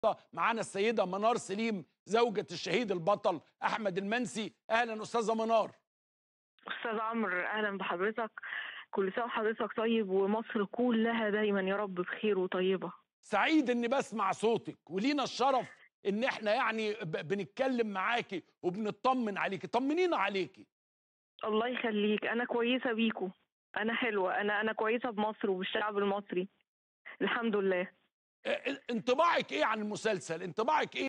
معانا السيده منار سليم زوجة الشهيد البطل احمد المنسي اهلا استاذه منار استاذ عمرو اهلا بحضرتك كل سنه وحضرتك طيب ومصر كلها دايما يا رب بخير وطيبه سعيد اني بسمع صوتك ولينا الشرف ان احنا يعني ب- بنتكلم معاكي وبنطمن عليكي طمنينا عليكي الله يخليك انا كويسه بيكو انا حلوه انا انا كويسه بمصر وبالشعب المصري الحمد لله اه، انطباعك ايه عن المسلسل انطباعك ايه